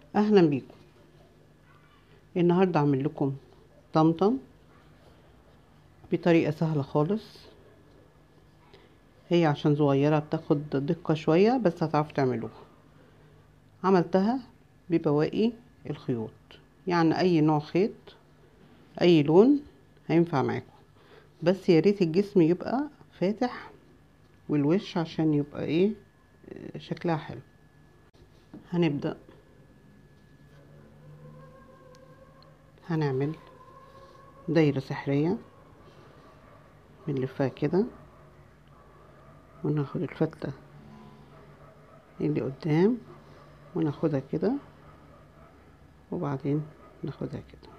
اهلا بيكم النهارده اعمل لكم طمطم بطريقه سهله خالص هي عشان صغيره بتاخد دقه شويه بس هتعرفوا تعملوها عملتها ببواقي الخيوط يعني اي نوع خيط اي لون هينفع معاكم بس يا ريت الجسم يبقى فاتح والوش عشان يبقى ايه شكلها حلو هنبدأ هنعمل دايرة سحرية بنلفها كده وناخد الفتلة اللي قدام وناخدها كده وبعدين ناخدها كده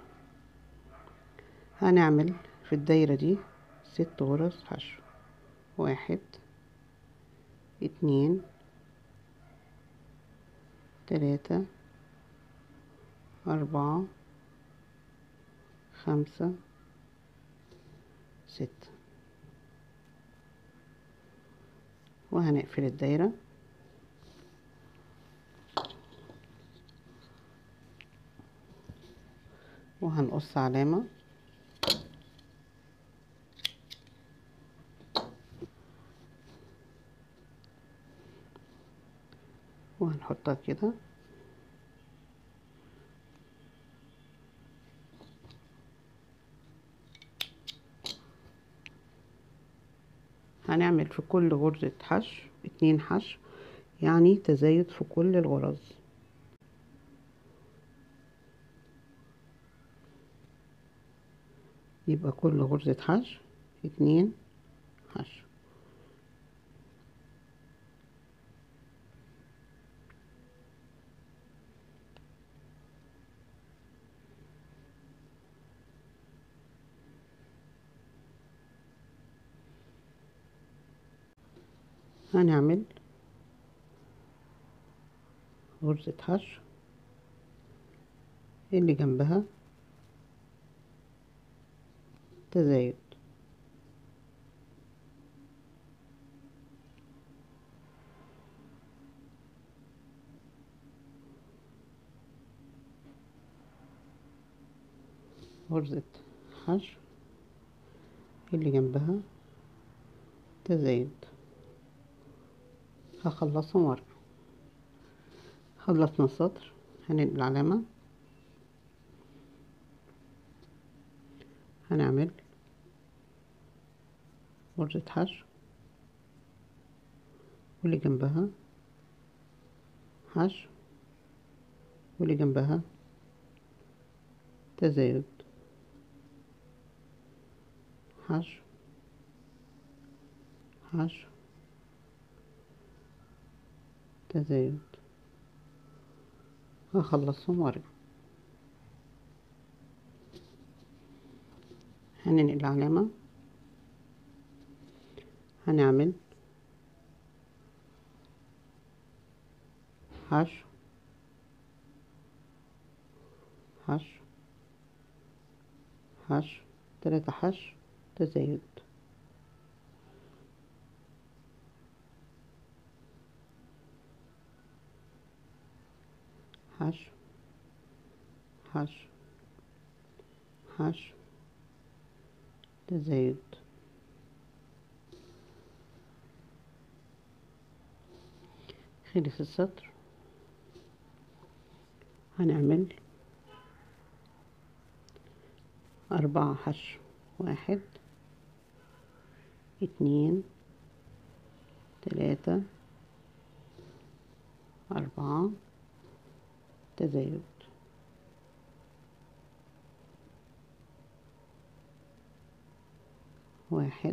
هنعمل في الدايرة دي ست غرز حشو واحد اتنين تلاتة أربعة خمسة ستة وهنقفل الدايرة وهنقص علامة وهنحطها كده هنعمل في كل غرزة حشو اتنين حشو يعني تزايد في كل الغرز يبقى كل غرزة حشو اتنين حشو هنعمل غرزة حشو اللي جنبها تزايد غرزة حشو اللي جنبها تزايد هخلصهم ورا خلصنا السطر هننقل العلامة هنعمل غرزة حشو واللي جنبها حشو واللي جنبها تزايد حشو حشو تزايد هخلصهم وارجع هننقل العلامة هنعمل حشو حشو حشو تلاتة حشو تزايد حشو حشو حشو تزايد خلص السطر هنعمل أربعة حشو واحد اتنين تلاتة أربعة تزايد واحد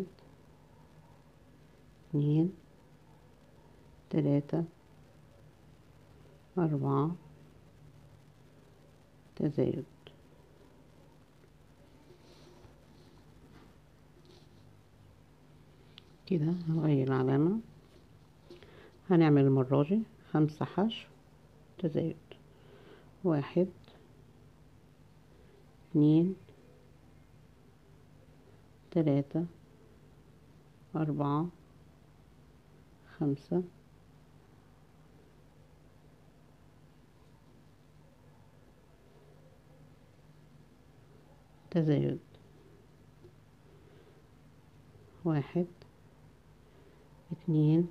اتنين تلاتة أربعة تزايد كده هنغير العلامة هنعمل المرة دي خمسة حشو تزايد واحد اتنين تلاتة أربعة خمسة تزايد واحد اتنين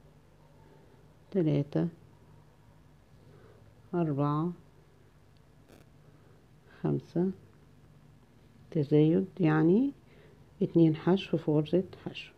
تلاتة أربعة خمسة تزايد يعني اتنين حشو في غرزة حشو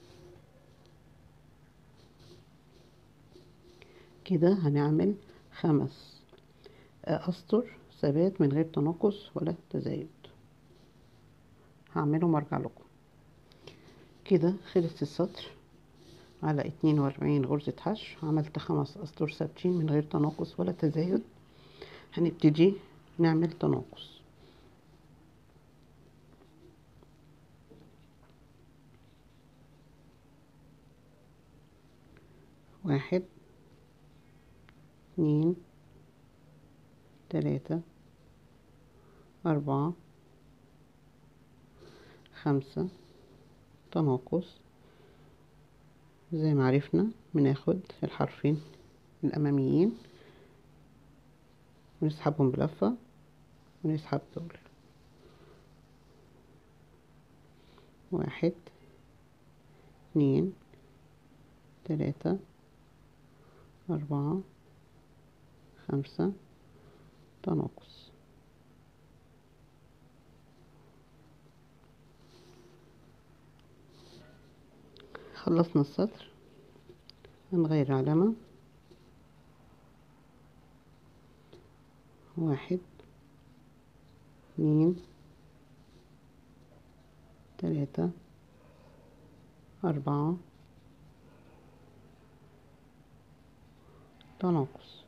كده هنعمل خمس أسطر ثبات من غير تناقص ولا تزايد هعملهم وارجع لكم كده خلص السطر على اتنين واربعين غرزة حشو عملت خمس أسطر ثابتين من غير تناقص ولا تزايد هنبتدي نعمل تناقص واحد اتنين تلاتة أربعة خمسة تناقص زي ما عرفنا بناخد الحرفين الأماميين ونسحبهم بلفة ونسحب دول واحد اتنين تلاتة أربعة خمسة تناقص خلصنا السطر هنغير علامة واحد اتنين تلاتة أربعة تناقص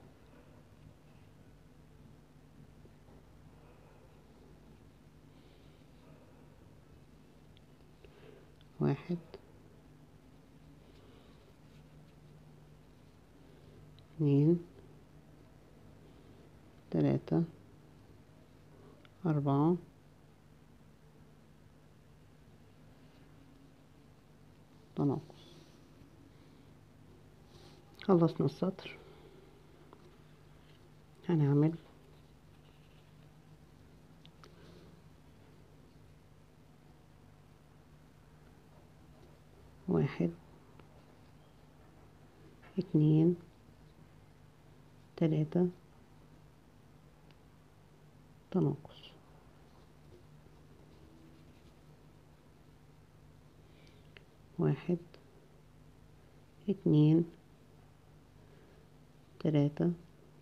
واحد اتنين تلاتة أربعة تناقص خلصنا السطر هنعمل واحد اتنين تلاتة تناقص واحد اتنين تلاتة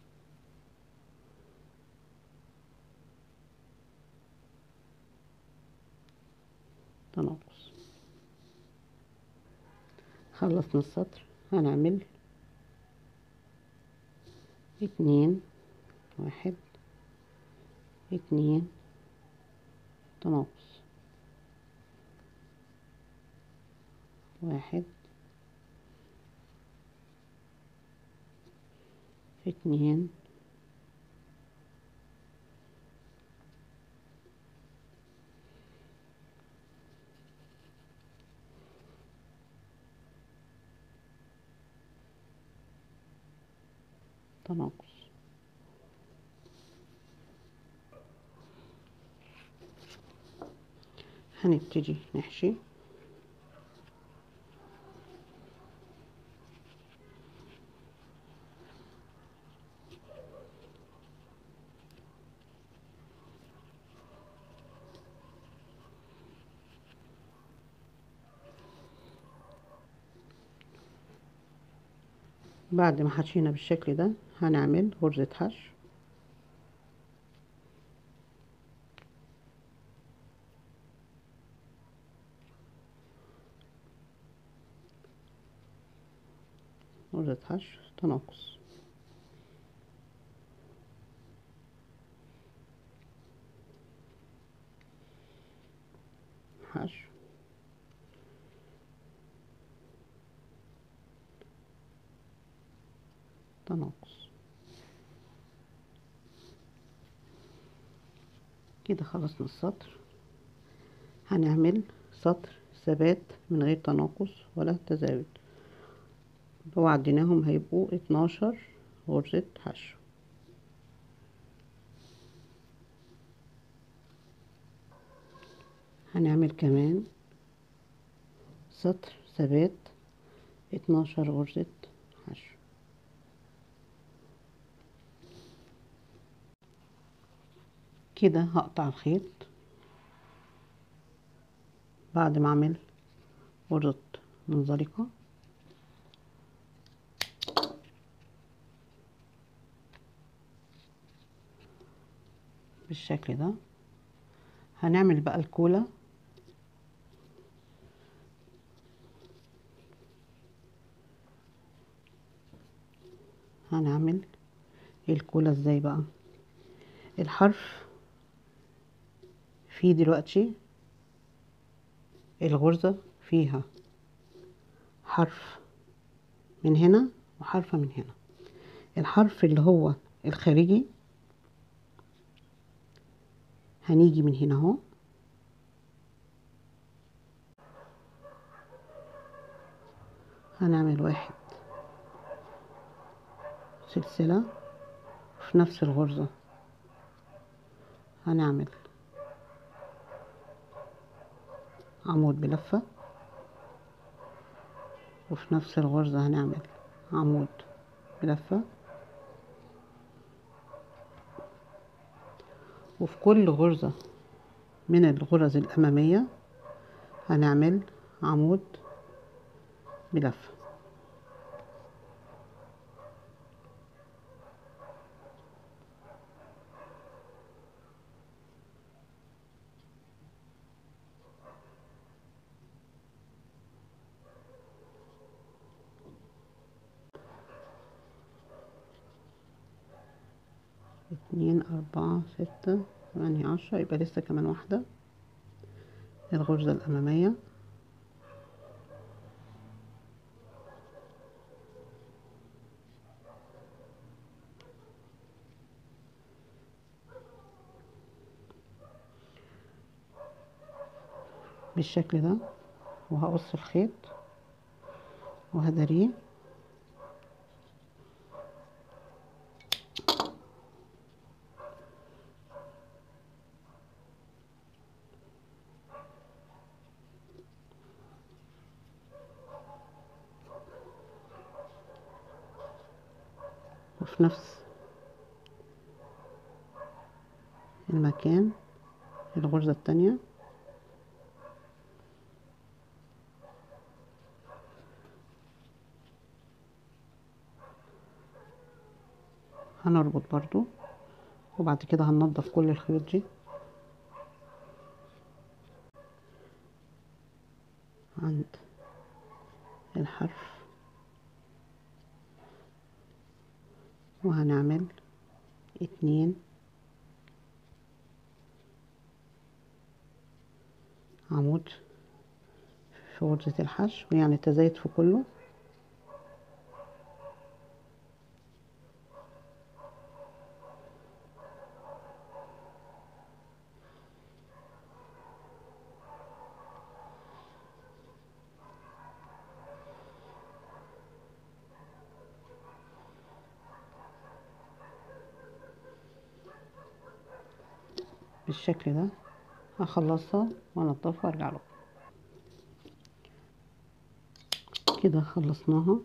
تناقص خلصنا السطر هنعمل اتنين واحد اتنين تناقص واحد اتنين تناقص هنبتدي نحشي بعد ما حشينا بالشكل ده هنعمل غرزة حشو غرزة حشو تناقص حشو تناقص كده خلصنا السطر هنعمل سطر ثبات من غير تناقص ولا تزايد لو عديناهم هيبقوا اتناشر غرزة حشو هنعمل كمان سطر ثبات اتناشر غرزة حشو كده هقطع الخيط بعد ما اعمل غرزة منزلقة بالشكل ده هنعمل بقى الكولا هنعمل الكولا ازاي بقى الحرف فيه دلوقتي الغرزة فيها حرف من هنا وحرف من هنا الحرف اللي هو الخارجي هنيجي من هنا اهو هنعمل واحد سلسلة في نفس الغرزة هنعمل عمود بلفة وفي نفس الغرزة هنعمل عمود بلفة وفي كل غرزة من الغرز الأمامية هنعمل عمود بلفة اتنين أربعة ستة ثمانية عشرة يبقى لسه كمان واحدة الغرزة الأمامية بالشكل ده وهقص الخيط وهداريه وفي نفس المكان الغرزة التانية هنربط برضو وبعد كده هننضف كل الخيوط دي عند الحرف وهنعمل اتنين عمود في غرزة الحشو يعني تزايد في كله بالشكل ده هخلصها وانضفها وارجع لكم كده خلصناها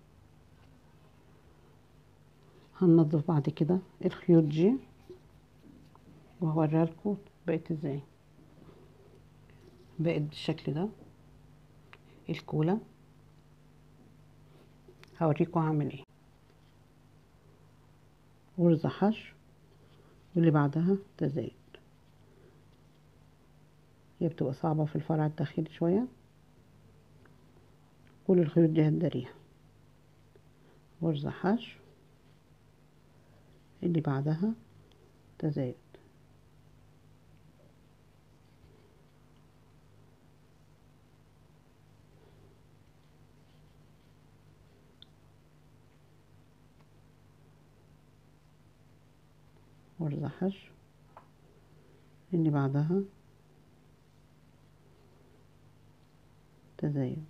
هننضف بعد كده الخيوط دي وهوريها لكم بقت ازاي بقت بالشكل ده الكولا هوريكم هعمل ايه غرزة حشو واللي بعدها تزايد هي بتبقى صعبة في الفرع الداخلي شوية كل الخيوط دي هتداريها غرزة حشو اللي بعدها تزايد غرزة حشو اللي بعدها تزايد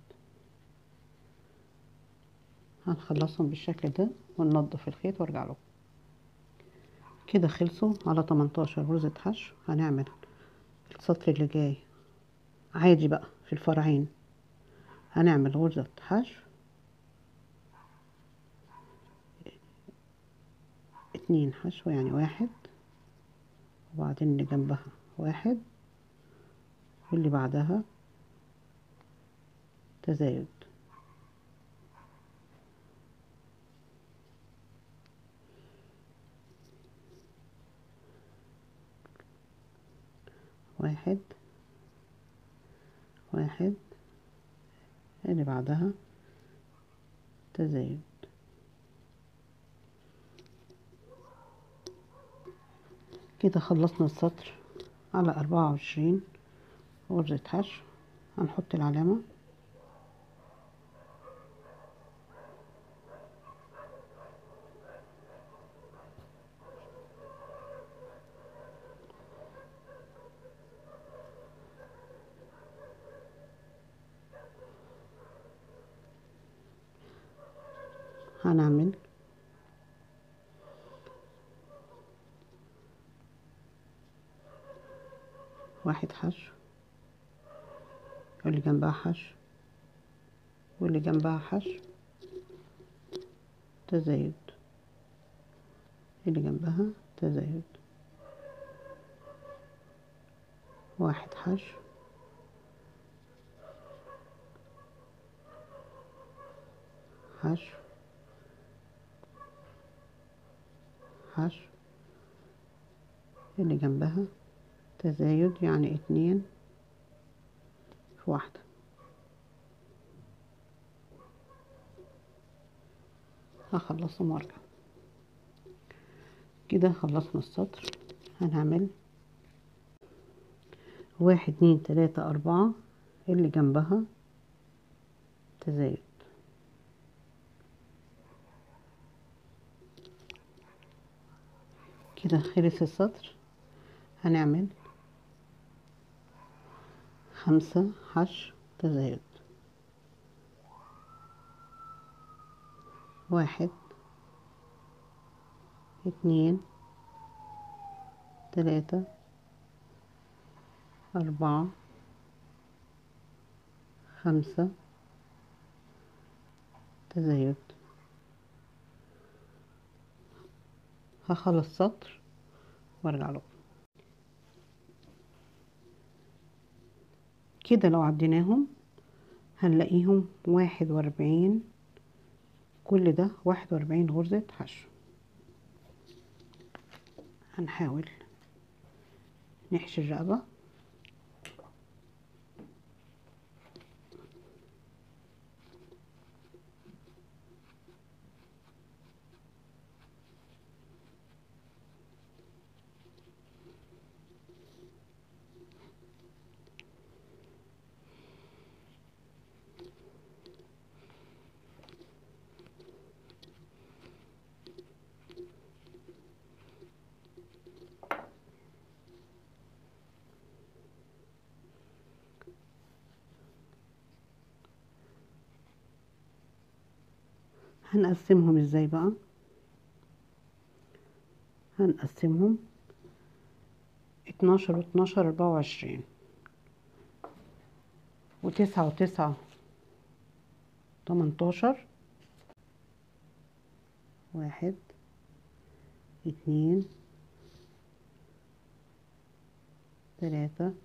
هنخلصهم بالشكل ده وننضف الخيط وارجع لكم كده خلصوا على 18 غرزة حشو هنعمل السطر اللي جاي عادي بقى في الفرعين هنعمل غرزة حشو اتنين حشو يعني واحد وبعدين اللي جنبها واحد واللي بعدها تزايد واحد واحد اللي بعدها تزايد كده خلصنا السطر على أربعة وعشرين غرزة حشو هنحط العلامة هنعمل واحد حشو واللي جنبها حشو واللي جنبها حشو تزايد اللي جنبها تزايد واحد حشو حشو حشو اللي جنبها تزايد يعني اتنين في واحدة هخلصهم وارجع كده خلصنا السطر هنعمل واحد اتنين تلاتة اربعة اللي جنبها تزايد كده خلص السطر هنعمل خمسة حشو تزايد واحد اتنين تلاتة أربعة خمسة تزايد هخلص سطر وارجع لكم كده لو عديناهم هنلاقيهم واحد واربعين كل ده واحد واربعين غرزة حشو هنحاول نحشي الرقبة هنقسمهم ازاي بقى هنقسمهم اتناشر واتناشر اربعة وعشرين وتسعة وتسعة تمنتاشر واحد اتنين تلاتة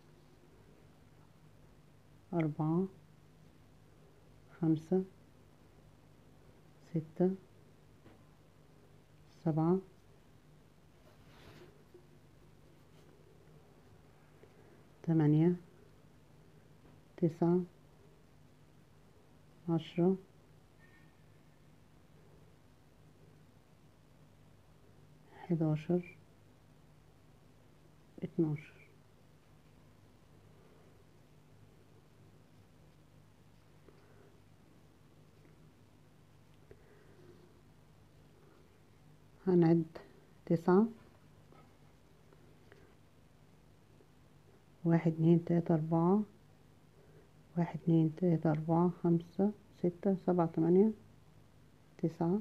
أربعة خمسة ستة سبعة تمانية تسعة عشرة حداشر اتناشر هنعد تسعة واحد اتنين تلاتة أربعة واحد اتنين تلاتة أربعة خمسة ستة سبعة تمانية تسعة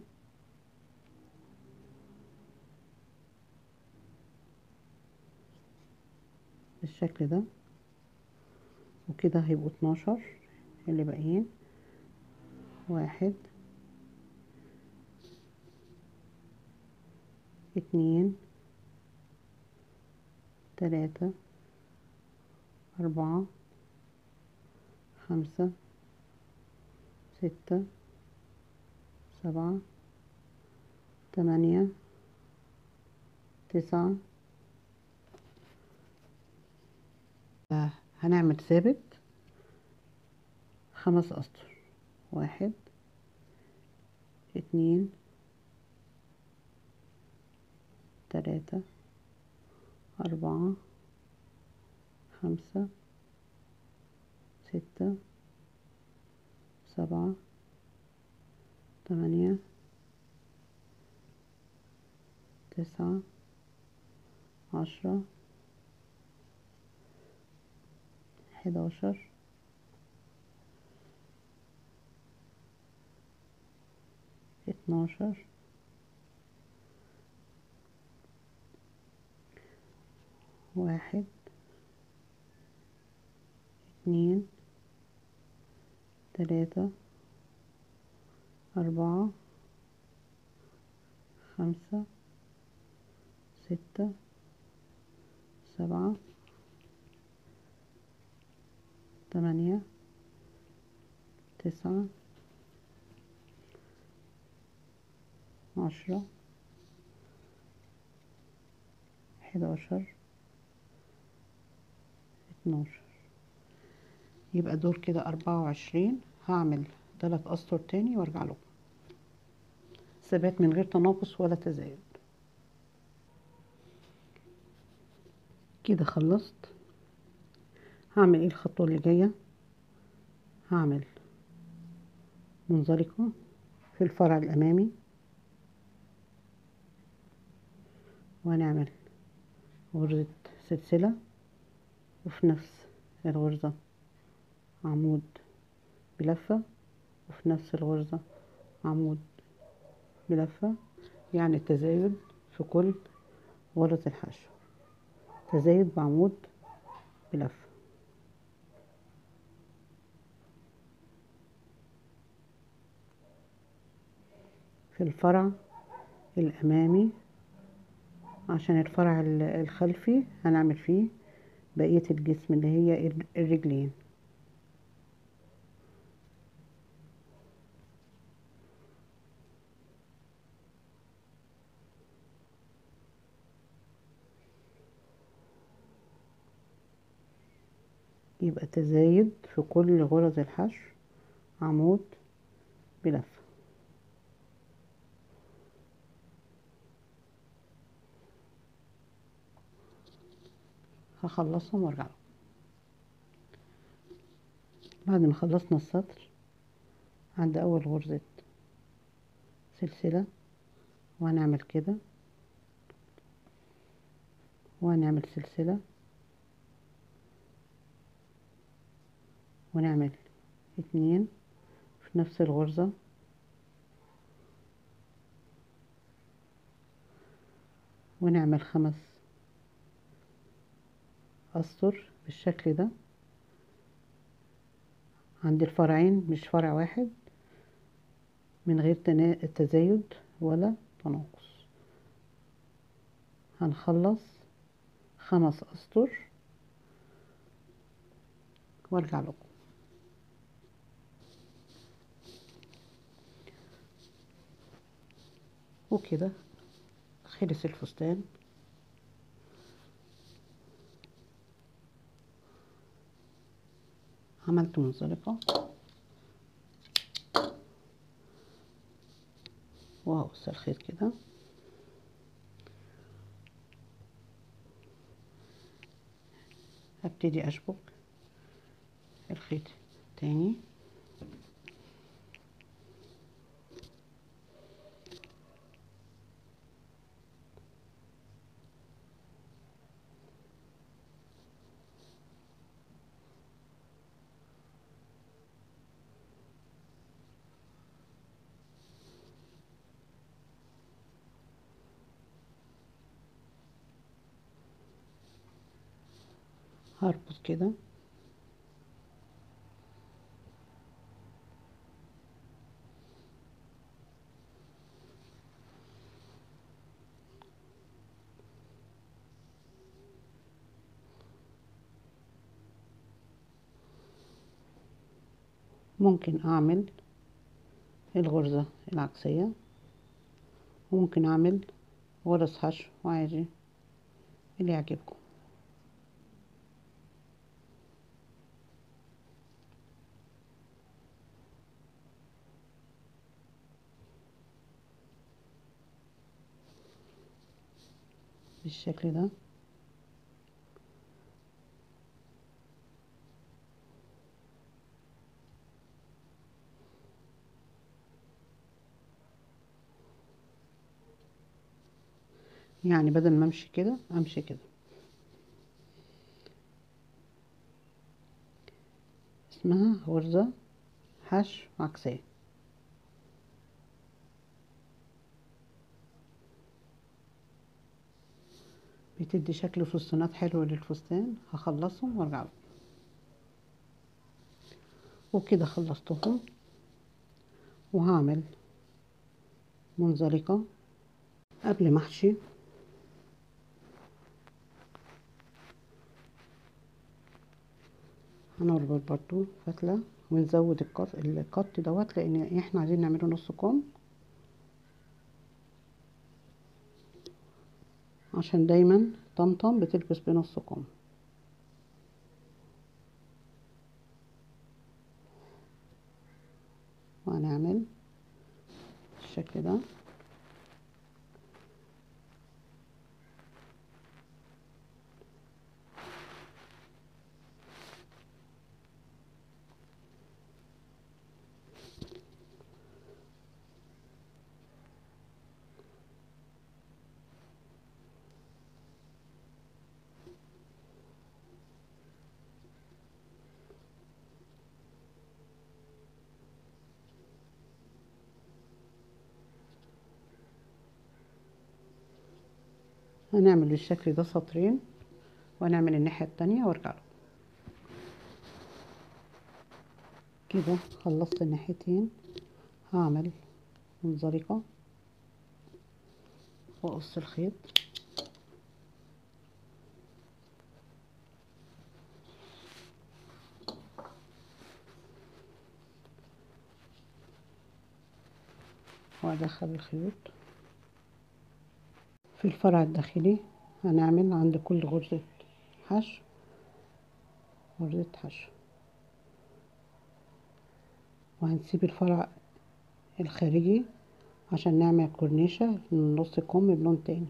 بالشكل ده وكده هيبقوا اتناشر اللي باقيين واحد اتنين تلاتة أربعة خمسة ستة سبعة تمانية تسعة آه، هنعمل ثابت خمس أسطر واحد اتنين تلاتة أربعة خمسة ستة سبعة تمانية تسعة عشرة حداشر اتناشر واحد اتنين تلاتة أربعة خمسة ستة سبعة تمانية تسعة عشرة حداشر اتناشر يبقى دول كده أربعة وعشرين هعمل تلات أسطر تاني وارجع لكم ثبات من غير تناقص ولا تزايد كده خلصت هعمل ايه الخطوة اللي جاية هعمل منزلقة في الفرع الأمامي وهنعمل غرزة سلسلة وفي نفس الغرزة عمود بلفة وفي نفس الغرزة عمود بلفة يعني تزايد في كل غرزة الحشو تزايد بعمود بلفة في الفرع الأمامي عشان الفرع ال- الخلفي هنعمل فيه بقية الجسم اللي هي الر- الرجلين يبقى تزايد في كل غرز الحشو عمود بلفة هخلصهم وارجع لكم. بعد ما خلصنا السطر عند اول غرزة سلسلة وهنعمل كده وهنعمل سلسلة ونعمل اتنين في نفس الغرزة ونعمل خمس أسطر بالشكل ده عند الفرعين مش فرع واحد من غير تنا- تزايد ولا تناقص هنخلص خمس أسطر وارجع لكم وكده خلص الفستان عملت منزلقة وهقص الخيط كده هبتدي اشبك الخيط تاني هربط كده ممكن اعمل الغرزة العكسية وممكن اعمل غرز حشو عادي اللي يعجبكم بالشكل ده يعني بدل ما امشي كده امشي كده اسمها غرزة حشو عكسية بتدي شكل فستانات حلو للفستان هخلصهم وارجع لكم وكده خلصتهم وهعمل منزلقة قبل ما احشي هنربط برضو فتلة ونزود القط القط دوت لان احنا عايزين نعمله نص كم عشان دايما طمطم بتلبس بنص كم وهنعمل الشكل ده هنعمل بالشكل ده سطرين وهنعمل الناحية التانية وارجع له كده خلصت الناحيتين هعمل منزلقة واقص الخيط وادخل الخيوط في الفرع الداخلي هنعمل عند كل غرزة حشو غرزة حشو وهنسيب الفرع الخارجي عشان نعمل كورنيشة نص كم بلون تاني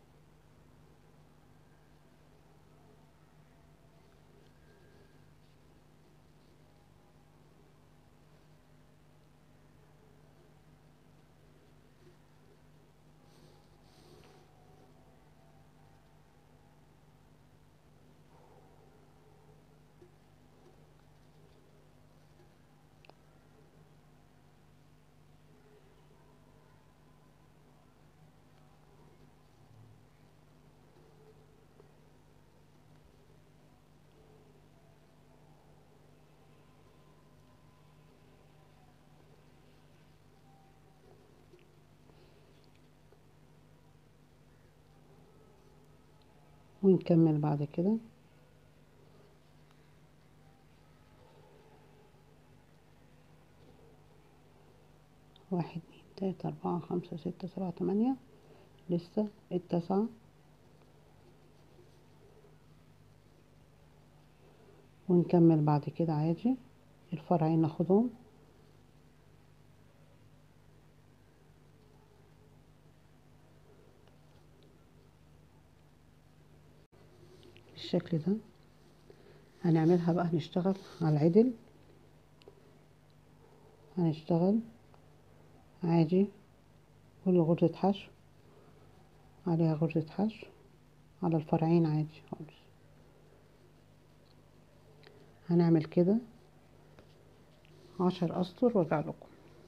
ونكمل بعد كده واحد اتنين تلاتة أربعة خمسة ستة سبعة تمانية لسه التاسعة ونكمل بعد كده عادي الفرعين ناخدهم بالشكل ده هنعملها بقى هنشتغل على العدل هنشتغل عادي كل غرزة حشو عليها غرزة حشو على الفرعين عادي خالص هنعمل كده عشر أسطر وارجع لكم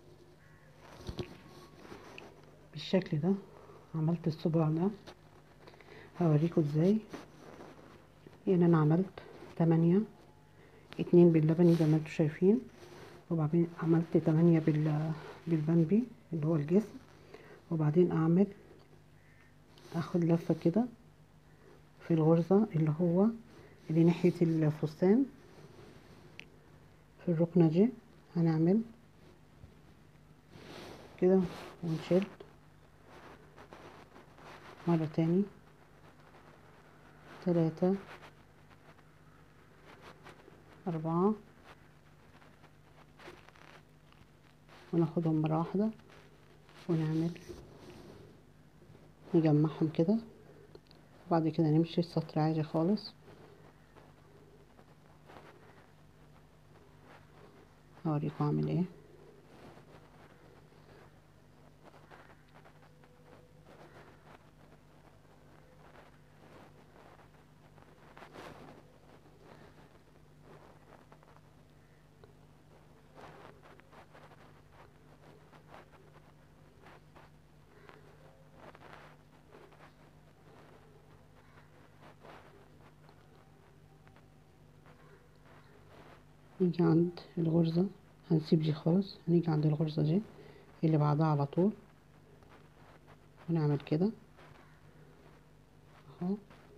بالشكل ده عملت الصباع ده هوريكم ازاي يعني انا عملت تمانية اتنين باللبني زي ما انتوا شايفين وبعدين عملت تمانية بال بالبامبي اللي هو الجسم وبعدين اعمل اخد لفة كده في الغرزة اللي هو اللي ناحية الفستان في الركنة دي هنعمل كده ونشد مرة تاني تلاتة أربعة وناخدهم مرة واحدة ونعمل نجمعهم كده وبعد كده نمشي السطر عادي خالص هوريكم اعمل ايه نيجي عند الغرزة هنسيب دي خالص هنيجي عند الغرزة دي اللي بعدها على طول ونعمل كده اهو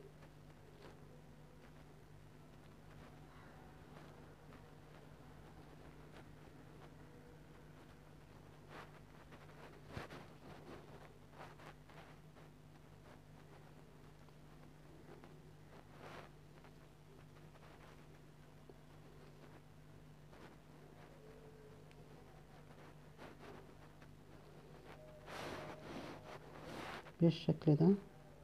بالشكل ده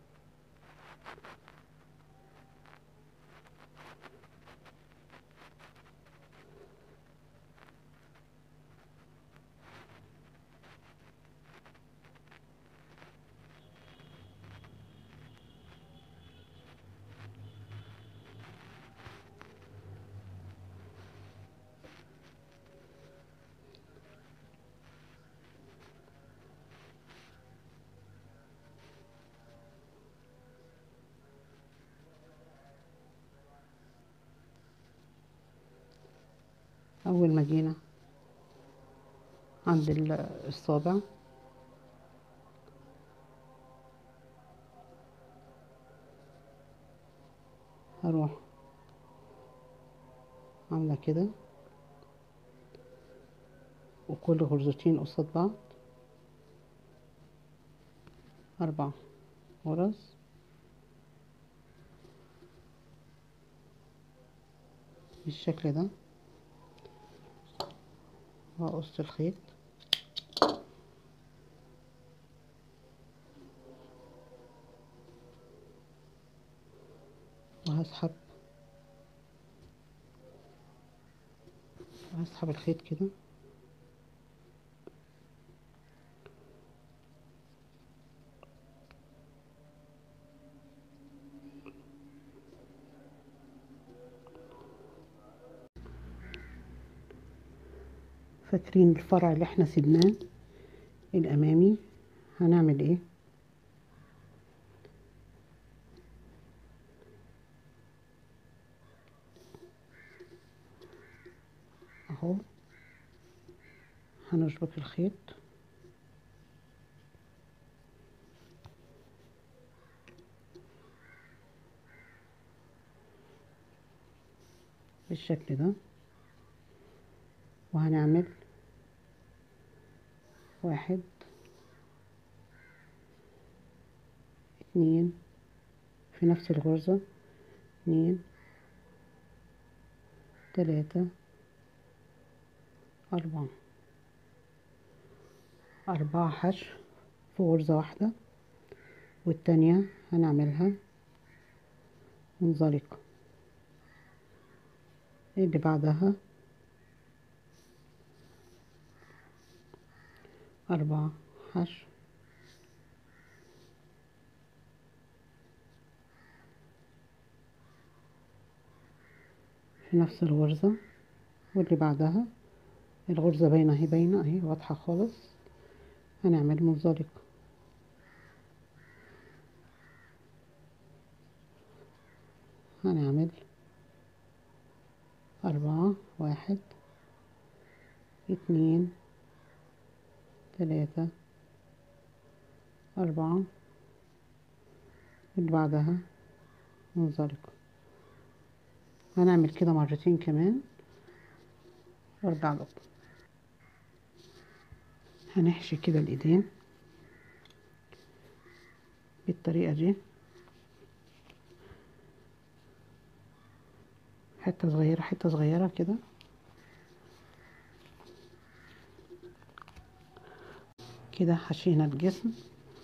اول ما جينا عند ال- الصابع هروح عاملة كده وكل غرزتين قصاد بعض أربع غرز بالشكل ده وأقص الخيط وهسحب وهسحب الخيط كده فاكرين الفرع اللي احنا سيبناه الامامي هنعمل ايه اهو هنشبك الخيط بالشكل ده وهنعمل واحد اتنين في نفس الغرزة اتنين تلاتة أربعة أربعة حشو في غرزة واحدة والتانية هنعملها منزلقة اللي بعدها أربعة حشو في نفس الغرزة واللي بعدها الغرزة باينة اهي باينة اهي واضحة خالص هنعمل منزلقة هنعمل أربعة واحد اتنين تلاتة أربعة اللي بعدها منزلقة هنعمل كده مرتين كمان وارجع لكم هنحشي كده الايدين بالطريقة دي حتة صغيرة حتة صغيرة كده كده حشينا الجسم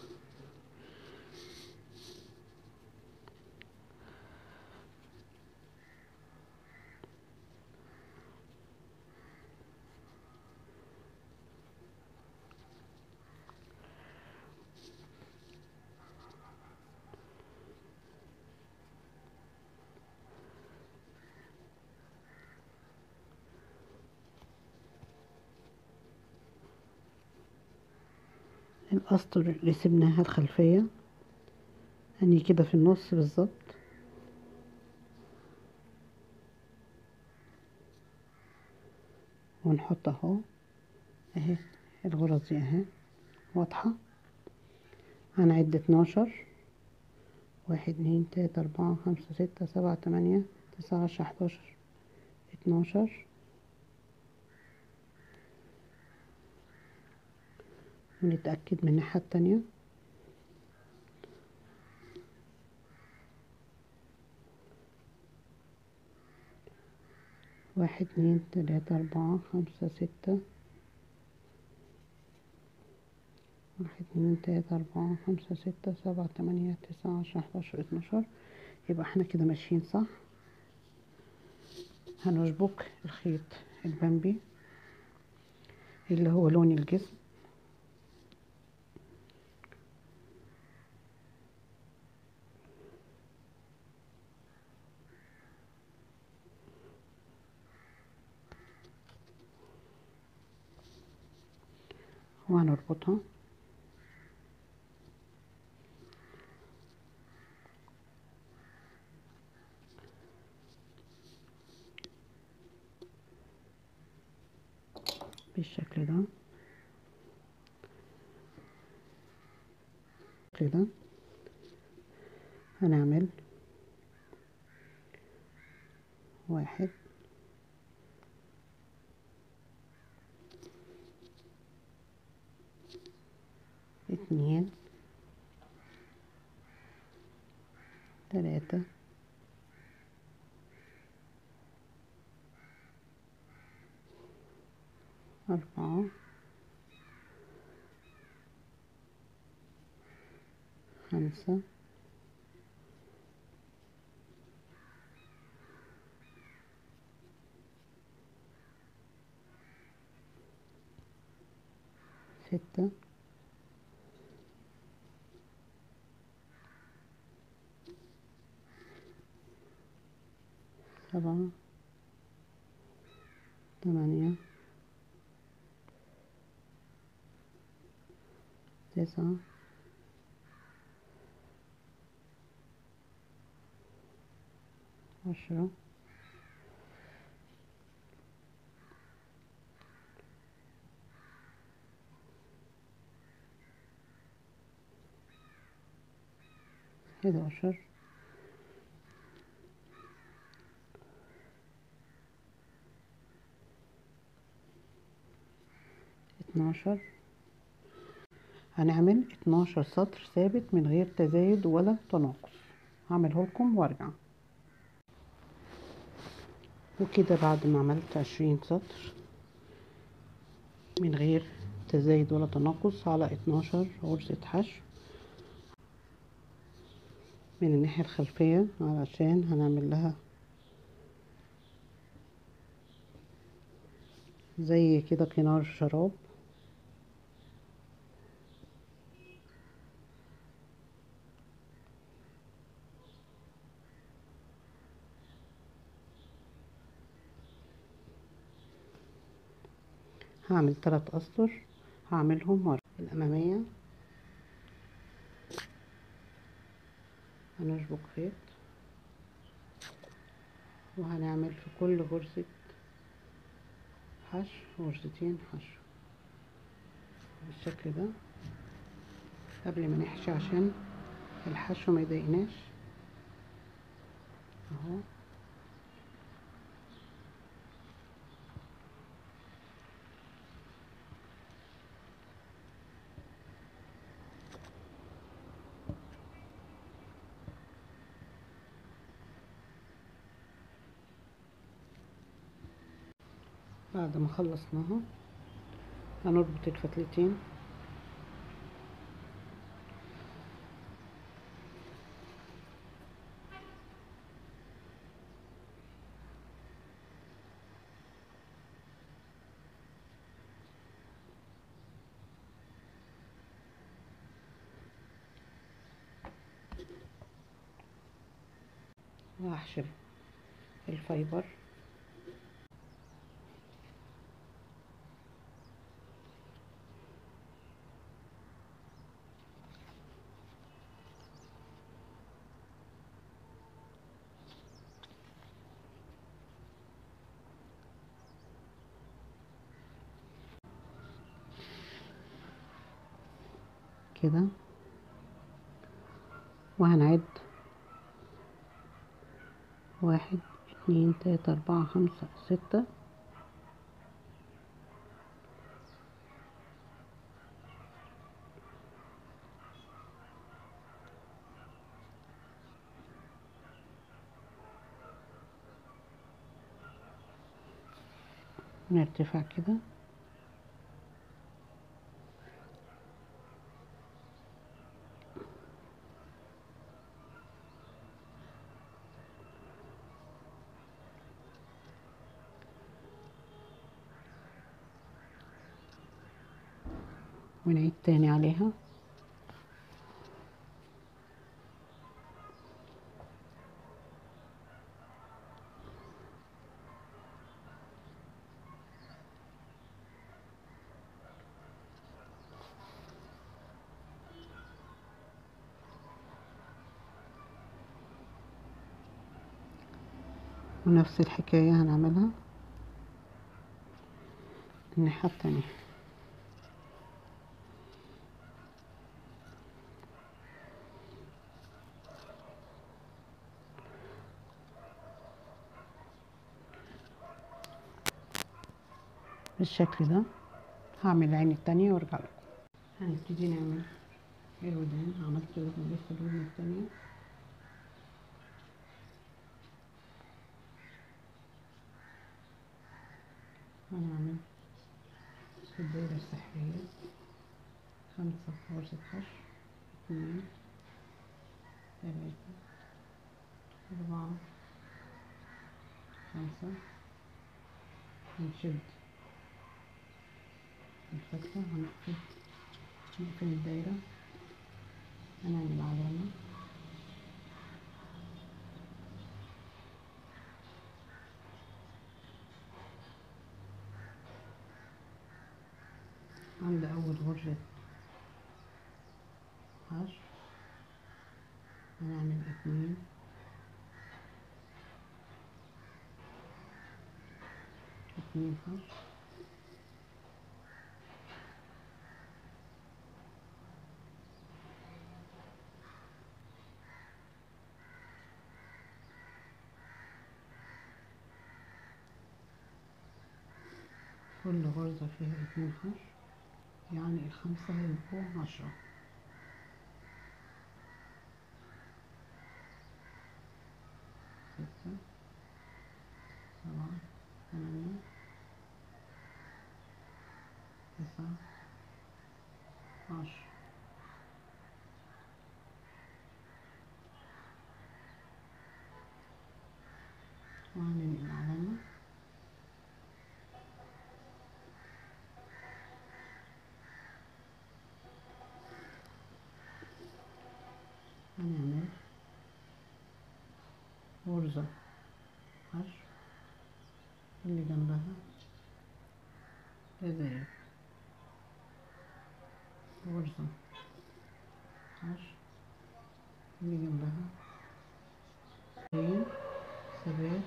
الأسطر اللي سبناها الخلفية أني كده في النص بالظبط ونحط اهو اهي الغرز دي اهي واضحة هنعد اتناشر واحد اتنين تلاتة أربعة خمسة ستة سبعة تمانية تسعة عشرة حداشر اتناشر ونتأكد من الناحية التانية واحد اتنين تلاتة أربعة خمسة ستة واحد اتنين تلاتة أربعة خمسة ستة سبعة تمانية تسعة عشرة حداشر اتناشر يبقى احنا كده ماشيين صح هنشبك الخيط البامبي اللي هو لون الجسم وهنربطها بالشكل ده كده هنعمل واحد اتنين تلاتة أربعة خمسة ستة سبعة ثمانية تسعة عشرة حداشر اتناشر هنعمل اتناشر سطر ثابت من غير تزايد ولا تناقص هعمله لكم وارجع وكده بعد ما عملت عشرين سطر من غير تزايد ولا تناقص على اتناشر غرزة حشو من الناحية الخلفية علشان هنعمل لها زي كده كنار شراب هعمل ثلاث أسطر هعملهم ورا الأمامية هنشبك خيط وهنعمل في كل غرزة حشو غرزتين حشو بالشكل ده قبل ما نحشي عشان الحشو ما يضايقناش اهو بعد ما خلصناها هنربط الفتلتين وهحشر الفايبر كده وهنعد واحد اتنين تلاتة أربعة خمسة ستة نرتفع كده ونعيد تاني عليها ونفس الحكاية هنعملها الناحية التانية بالشكل ده هعمل العين التانية وارجع لكم هنبتدي نعمل الودان عملت ودن لسه الودن التانية هنعمل الدايرة السحرية خمسة غرزة حشو اتنين تلاتة أربعة خمسة هنشد الفتلة هنقفل نقفل الدايرة هنعمل علامة عند أول غرزة حشو هنعمل اتنين اتنين حشو كل غرزة فيها اتنين حشو يعني الخمسة هيبقوا عشرة ستة سبعة ثمانية تسعة عشرة وهننقل العلامة هنعمل غرزة حشو اللي جنبها تزايد غرزة حشو اللي جنبها زين ثبات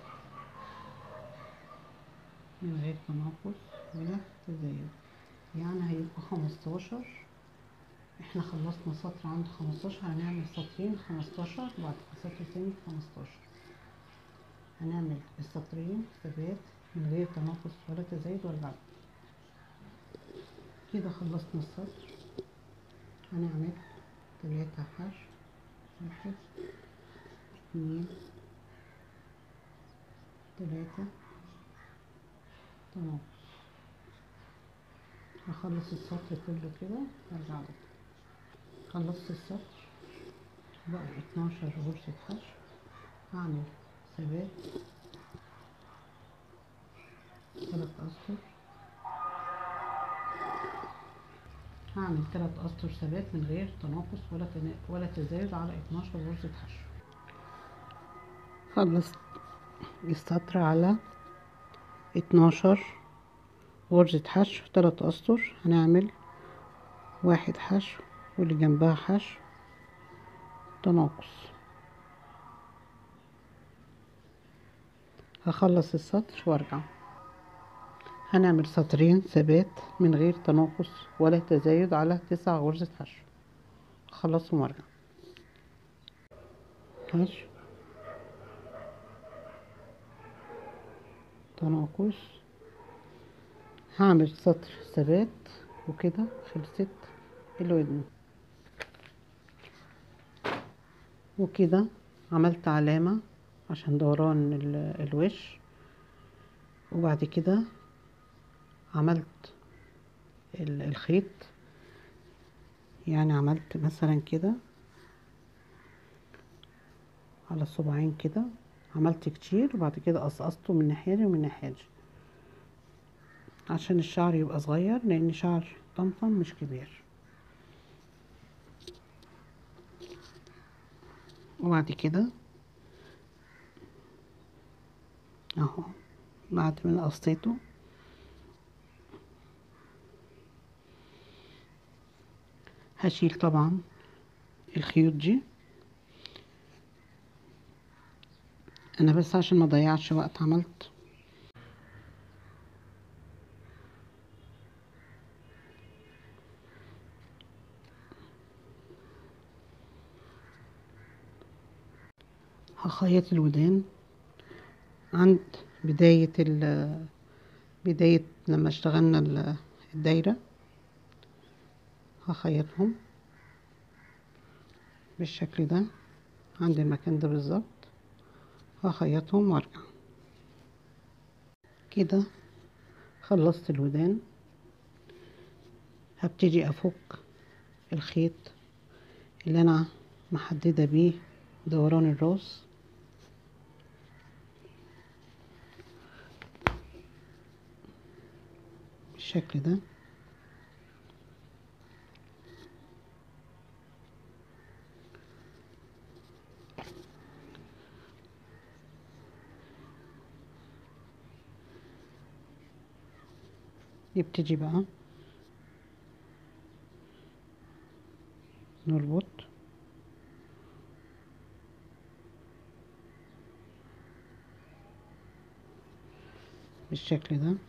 من غير تناقص ولا تزايد يعني هيبقى خمستاشر احنا خلصنا سطر عند خمستاشر هنعمل سطرين خمستاشر وبعد كده سطر تاني خمستاشر هنعمل السطرين ثبات من غير تناقص ولا تزايد ولا بعد كده خلصنا السطر هنعمل تلاتة حشو واحد اتنين تلاتة تناقص هخلص السطر كله كده ارجع لكم خلصت السطر بقى اتناشر غرزة حشو هعمل ثبات تلات أسطر هعمل تلات أسطر ثبات من غير تناقص ولا تنا... ولا تزايد على اتناشر غرزة حشو خلصت السطر على اتناشر غرزة حشو تلات أسطر هنعمل واحد حشو واللي جنبها حشو تناقص هخلص السطر وارجع هنعمل سطرين ثبات من غير تناقص ولا تزايد على تسع غرزة حشو هخلصهم وارجع حشو تناقص هعمل سطر ثبات وكده خلصت الودن وكده عملت علامة عشان دوران ال- الوش وبعد كده عملت ال- الخيط يعني عملت مثلا كده على الصباعين كده عملت كتير وبعد كده قصقصته من الناحية دي ومن الناحية دي عشان الشعر يبقى صغير لان شعر طمطم مش كبير وبعد كده اهو بعد ما قصيته هشيل طبعا الخيوط دي انا بس عشان ما اضيعش وقت عملت هخيط الودان عند بداية ال بداية لما اشتغلنا ال- الدايرة هخيطهم بالشكل ده عند المكان ده بالظبط هخيطهم وارجع كده خلصت الودان هبتدي افك الخيط اللي انا محددة بيه دوران الراس بالشكل ده نبتدي بقى نربط بالشكل ده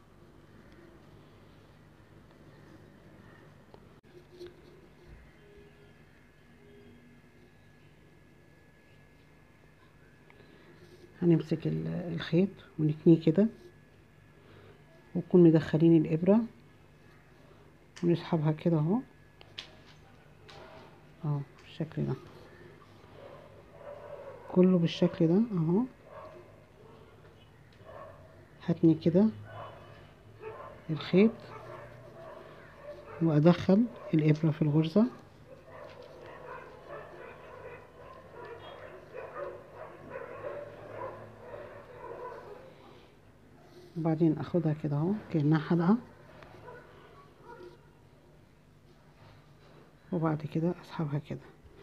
هنمسك ال- الخيط ونتنيه كده ونكون مدخلين الإبرة ونسحبها كده اهو اهو بالشكل ده كله بالشكل ده اهو هتني كده الخيط وادخل الابره في الغرزه وبعدين اخدها كده اهو كانها حلقه وبعد كده اسحبها كده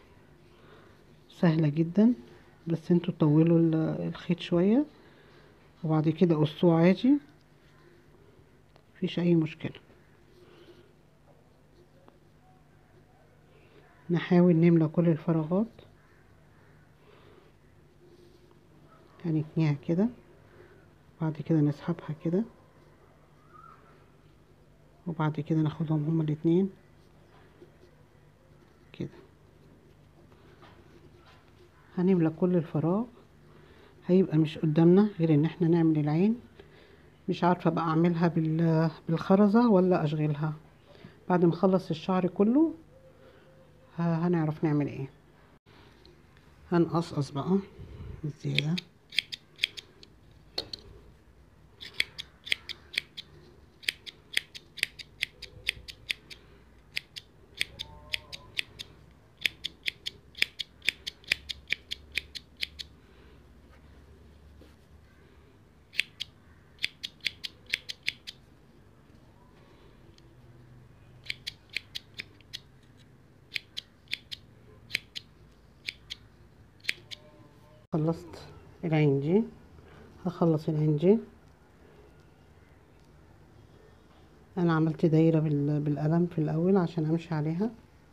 سهله جدا بس انتوا طولوا ال- الخيط شويه وبعد كده قصوه عادي مفيش اي مشكله نحاول نملى كل الفراغات هنتنيها كده بعد كده نسحبها كده وبعد كده ناخدهم هما الاتنين كده هنملى كل الفراغ هيبقى مش قدامنا غير ان احنا نعمل العين مش عارفة بقى اعملها بال- بالخرزة ولا اشغلها بعد ما اخلص الشعر كله ه- هنعرف نعمل ايه هنقصقص بقى الزيادة خلصت العين دي هخلص العين دي انا عملت دايرة بالقلم في الاول عشان امشي عليها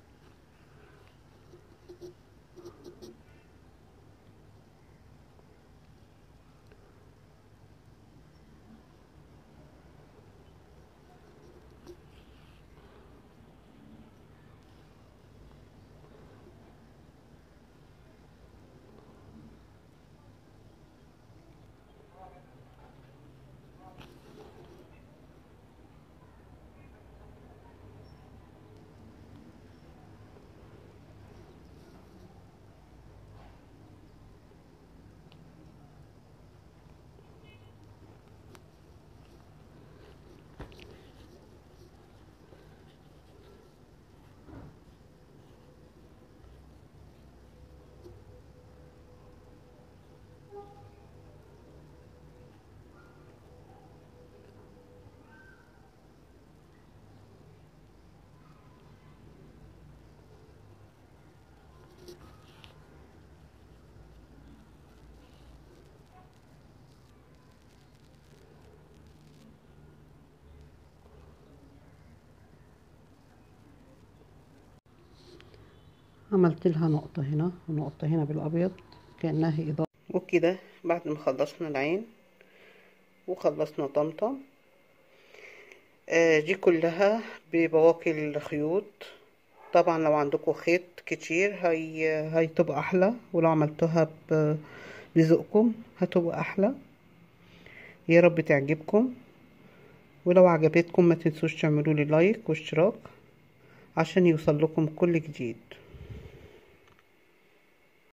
عملت لها نقطة هنا ونقطة هنا بالأبيض كأنها هي إضاءة وكده بعد ما خلصنا العين وخلصنا طمطم آه دي كلها ببواقي الخيوط طبعا لو عندكم خيط كتير هي هتبقى احلى ولو عملتوها بذوقكم هتبقى احلى يا رب تعجبكم ولو عجبتكم ما تنسوش تعملوا لي لايك واشتراك عشان يوصل لكم كل جديد